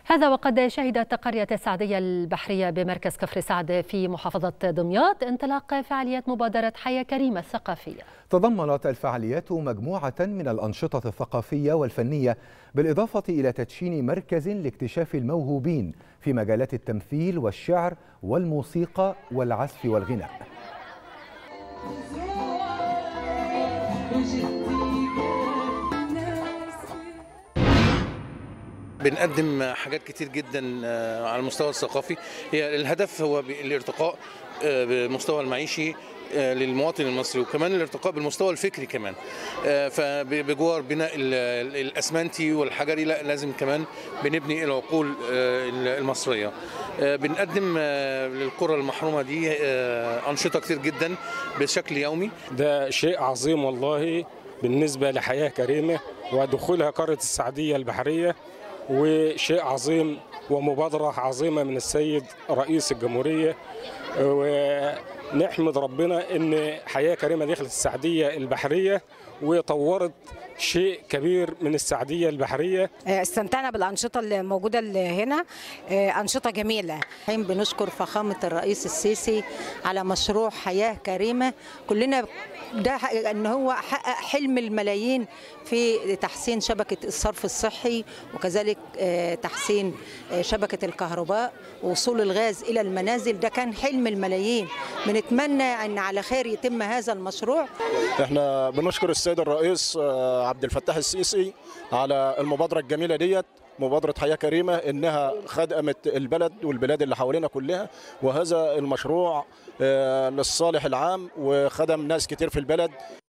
هذا وقد شهدت قرية السعدية البحرية بمركز كفر سعد في محافظة دمياط انطلاق فعاليات مبادرة حياة كريمة الثقافية تضمنت الفعاليات مجموعة من الأنشطة الثقافية والفنية بالإضافة إلى تدشين مركز لاكتشاف الموهوبين في مجالات التمثيل والشعر والموسيقى والعزف والغناء بنقدم حاجات كتير جدا على المستوى الثقافي هي الهدف هو الارتقاء بالمستوى المعيشي للمواطن المصري وكمان الارتقاء بالمستوى الفكري كمان فبجوار بناء الاسمنتي والحجري لا لازم كمان بنبني العقول المصريه بنقدم للقرى المحرومه دي انشطه كتير جدا بشكل يومي ده شيء عظيم والله بالنسبه لحياه كريمه ودخولها قريه السعديه البحريه وشيء عظيم ومبادرة عظيمة من السيد رئيس الجمهورية ونحمد ربنا ان حياة كريمة دخلت السعدية البحرية وطورت شيء كبير من السعديه البحريه استمتعنا بالانشطه اللي موجوده اللي هنا انشطه جميله الحين بنشكر فخامه الرئيس السيسي على مشروع حياه كريمه كلنا ده ان هو حقق حلم الملايين في تحسين شبكه الصرف الصحي وكذلك تحسين شبكه الكهرباء ووصول الغاز الى المنازل ده كان حلم الملايين بنتمنى ان على خير يتم هذا المشروع احنا بنشكر السيد الرئيس عبد الفتاح السيسي على المبادره الجميله ديت مبادرة حياة كريمة إنها خدمت البلد والبلاد اللي حوالينا كلها وهذا المشروع للصالح العام وخدم ناس كتير في البلد